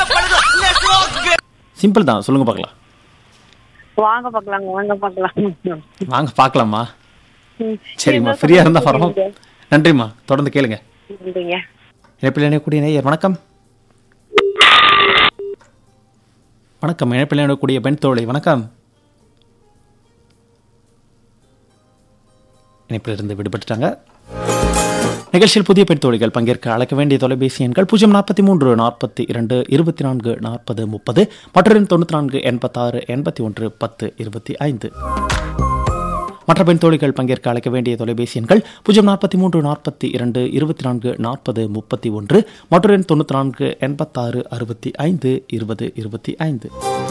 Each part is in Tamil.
சிம்பிள் தான் சொல்லுங்க பார்க்கலாம் வாங்க பார்க்கலாம் வாங்க பார்க்கலாம் வாங்க பார்க்கலாமா ம். சரிம்மா என்ன ஃப்ரீயா இருந்தா சொல்றீங்க? பரவாயில்ல நன்றிம்மா தொடர்ந்து கேளுங்க நன்றிங்க இணைப்பில் இணையக்கூடிய நேயர் வணக்கம் வணக்கம் இணைப்பில் இணையக்கூடிய பெண் தோழி வணக்கம் இணைப்பில் இருந்து விடுபட்டுட்டாங்க நிகழ்ச்சியில் புதிய பெண் தோழிகள் பங்கேற்க அழைக்க வேண்டிய தொலைபேசி எண்கள் பூஜ்ஜியம் நாற்பத்தி மூன்று நாற்பத்தி இரண்டு இருபத்தி நான்கு நாற்பது முப்பது மற்றும் தொண்ணூற்றி நான்கு எண்பத்தாறு எண்பத்தி ஒன்று பத்து இருபத்தி ஐந்து மற்ற பெண் தோழிகள் பங்கேற்க அழைக்க வேண்டிய தொலைபேசி எண்கள் பூஜ்ஜியம் நாற்பத்தி மூன்று நாற்பத்தி இரண்டு இருபத்தி நான்கு நாற்பது முப்பத்தி ஒன்று மற்றும் தொண்ணூற்றி நான்கு எண்பத்தாறு அறுபத்தி ஐந்து இருபது இருபத்தி ஐந்து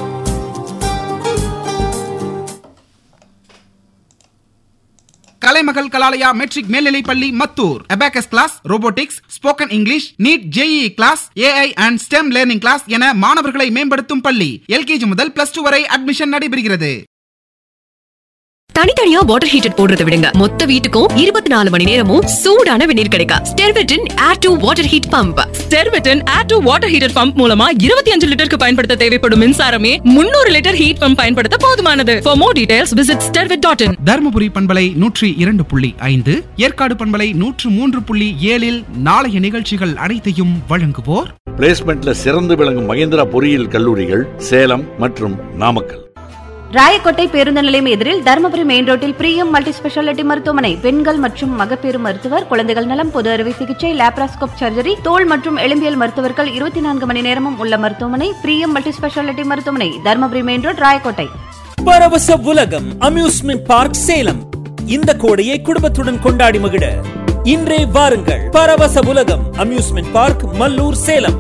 கலைமகள் கலாலயா மெட்ரிக் மேல்நிலைப் பள்ளி Mathur abacus class robotics spoken English NEET JEE class AI and STEM learning class என மாணவர்களை மேம்படுத்தும் பள்ளி எல்கேஜி முதல் பிளஸ் டூ வரை அட்மிஷன் நடைபெறுகிறது தனித்தனியா வாட்டர் ஹீட்டர் போடுறதை விடுங்க மொத்த வீட்டுக்கும் இருபத்தி நாலு மணி நேரமும் சூடான வெந்நீர் கிடைக்கும் ஸ்டெர்வெட்டின் air to water heat pump ஸ்டெர்வெட்டின் air to water heater pump மூலமா இருபத்தி அஞ்சு லிட்டருக்கு பயன்படுத்த தேவைப்படும் மின்சாரமே முன்னூறு லிட்டர் ஹீட் பம்ப் பயன்படுத்த போதுமானது for more details visit Sterwet dot in Dharmapuri பண்பலை நூற்றி இரண்டு புள்ளி ஐந்து ஏற்காடு பண்பலை நூற்று மூன்று புள்ளி ஏழில் நாளைய நிகழ்ச்சிகள் அனைத்தையும் வழங்குவோர் பிளேஸ்மெண்ட்ல சிறந்து விளங்கும் மகேந்திரா பொறியியல் கல்லூரிகள் சேலம் மற்றும் நாமக்கல் ராயக்கோட்டை பேருந்து நிலையம் எதிரில் தருமபுரி மெயின் ரோட்டில் பிரியம் மல்டி ஸ்பெஷாலிட்டி மருத்துவமனை பெண்கள் மற்றும் மகப்பேறு மருத்துவர் குழந்தைகள் நலம் பொது அறுவை சிகிச்சை லேப்ராஸ்கோப் சர்ஜரி தோல் மற்றும் எலும்பியல் மருத்துவர்கள் இருபத்தி நான்கு மணி நேரமும் உள்ள மருத்துவமனை பிரியம் மல்டி ஸ்பெஷாலிட்டி மருத்துவமனை தருமபுரி மெயின் ரோட் ராயக்கோட்டை பரவச உலகம் அம்யூஸ்மெண்ட் பார்க் சேலம் இந்த கோடையை குடும்பத்துடன் கொண்டாடி மகிழ இன்றே வாருங்கள் பரவச உலகம் அம்யூஸ்மெண்ட் பார்க் மல்லூர் சேலம்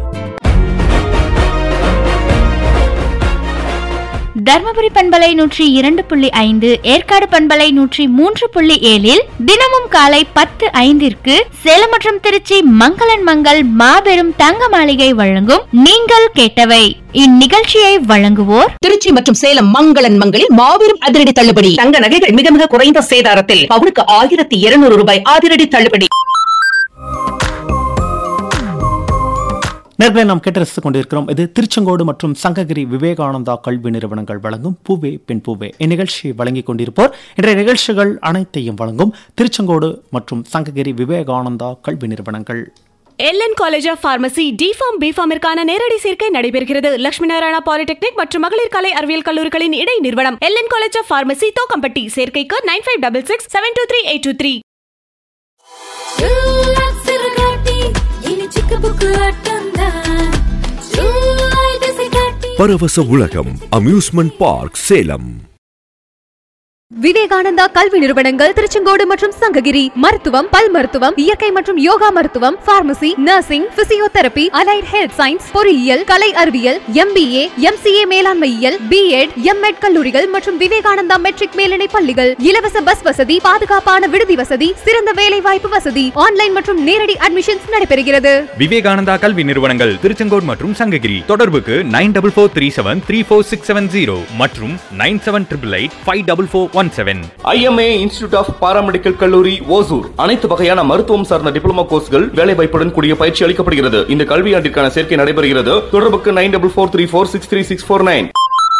தர்மபுரி பண்பலை நூற்றி இரண்டு புள்ளி ஐந்து ஏற்காடு பண்பலை நூற்றி மூன்று புள்ளி ஏழில் தினமும் காலை பத்து ஐந்திற்கு சேலம் மற்றும் திருச்சி மங்களன் மங்கள் மாபெரும் தங்க மாளிகை வழங்கும் நீங்கள் கேட்டவை இந்நிகழ்ச்சியை வழங்குவோர் திருச்சி மற்றும் சேலம் மங்களன் மங்களில் மாபெரும் அதிரடி தள்ளுபடி தங்க நகைகள் மிக மிக குறைந்த சேதாரத்தில் பவுனுக்கு ஆயிரத்தி இருநூறு ரூபாய் அதிரடி தள்ளுபடி நேர்களை நாம் கேட்டு ரசித்துக் கொண்டிருக்கிறோம் இது திருச்செங்கோடு மற்றும் சங்ககிரி விவேகானந்தா கல்வி நிறுவனங்கள் வழங்கும் பூவே பெண் பூவே இந்நிகழ்ச்சியை வழங்கிக் கொண்டிருப்போர் இன்றைய நிகழ்ச்சிகள் அனைத்தையும் வழங்கும் திருச்செங்கோடு மற்றும் சங்ககிரி விவேகானந்தா கல்வி நிறுவனங்கள் LN college of pharmacy D Pharm பிஃபார்மிற்கான நேரடி சேர்க்கை நடைபெறுகிறது லட்சுமி நாராயணா பாலிடெக்னிக் மற்றும் மகளிர் கலை அறிவியல் கல்லூரிகளின் இடை நிறுவனம் LN college of pharmacy Thokkampatti சேர்க்கைக்கு nine five double six seven two three eight two three பரவச உலகம் அம்யூஸ்மெண்ட் பார்க் சேலம் விவேகானந்தா கல்வி நிறுவனங்கள் திருச்செங்கோடு மற்றும் சங்ககிரி மருத்துவம் பல் மருத்துவம் இயற்கை மற்றும் யோகா மருத்துவம் pharmacy nursing physiotherapy allied health science பொறியியல் கலை அறிவியல் எம்பிஏ எம்சிஏ மேலாண்மையியல் பிஎட் எம்எட் கல்லூரிகள் மற்றும் விவேகானந்தா மெட்ரிக் மேல்நிலை பள்ளிகள் இலவச பஸ் வசதி பாதுகாப்பான விடுதி வசதி சிறந்த வேலை வாய்ப்பு வசதி ஆன்லைன் மற்றும் நேரடி அட்மிஷன்ஸ் நடைபெறுகிறது விவேகானந்தா கல்வி நிறுவனங்கள் திருச்செங்கோடு மற்றும் சங்ககிரி தொடர்புக்கு nine double four three seven three four six seven zero மற்றும் nine seven triple eight five double four one seven IMA institute of paramedical கல்லூரி ஓசூர் அனைத்து வகையான மருத்துவம் சார்ந்த டிப்ளமோ கோர்ஸ்கள் வேலை வாய்ப்புடன் கூடிய பயிற்சி அளிக்கப்படுகிறது இந்த கல்வியாண்டிற்கான சேர்க்கை நடைபெறுகிறது தொடர்புக்கு nine double four three four six three six four nine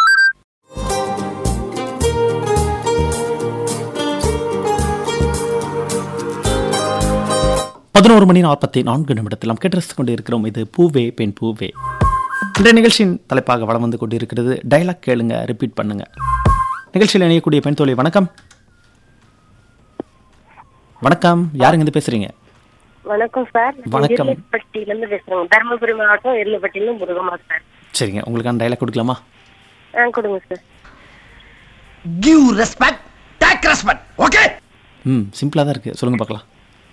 பதினோரு மணி நாற்பத்தி நான்கு நிமிடத்தில் நாம் கேட்டு ரசித்துக் கொண்டிருக்கிறோம் இது பூவே பெண் பூவே இன்றைய நிகழ்ச்சியின் தலைப்பாக வளம் வந்து கொண்டிருக்கிறது டைலாக் கேளுங்க ரிப்பீட் பண்ணுங்க நிகழ்ச்சியில் இணையக்கூடிய பெண் தோழி வணக்கம் வணக்கம் யாருங்க இருந்து பேசுறீங்க வணக்கம் சார் வணக்கம். எர்லப்பட்டியில இருந்து பேசுறேங்க தருமபுரி மாவட்டம் எர்லப்பட்டியில இருந்து முருகமா சார் சரிங்க உங்களுக்கான டைலாக் கொடுக்கலாமா ஆ கொடுங்க sir give respect take respect okay ம் சிம்பிளாக தான் இருக்கு சொல்லுங்க பார்க்கலாம்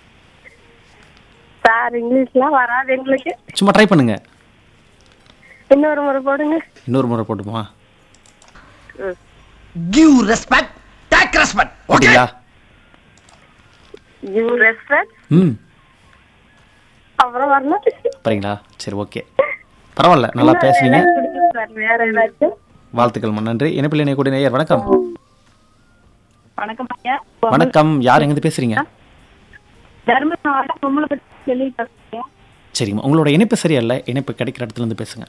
சார் இங்கிலீஷ்லாம் வராது எங்களுக்கு சும்மா ட்ரை பண்ணுங்க இன்னொரு முறை போடுங்க இன்னொரு முறை போட்டுமா கிவ் ரெஸ்பெக்ட் டேக் ரெஸ்பெக்ட் ஓகேங்களா யூ ரெஸ்பெக்ட் ம் அப்புறம் வரணும் சரிங்களா சரி ஓகே பரவாயில்ல நல்லா பேசுனீங்க சார் வேற ஏதாச்சும் வாழ்த்துக்கள் நன்றி இணைப்பில் இணையக்கூடிய நேயர் வணக்கம் வணக்கம் ஐயா வணக்கம் யார் எங்கிருந்து பேசுறீங்க தர்மபுரி மாவட்டம் பொம்மலைப்பட்டி சொல்லி பேசுறேன் சரிங்கம்மா உங்களோட இணைப்பு சரியா இல்லை இணைப்பு கிடைக்கிற இடத்துல இருந்து பேசுங்க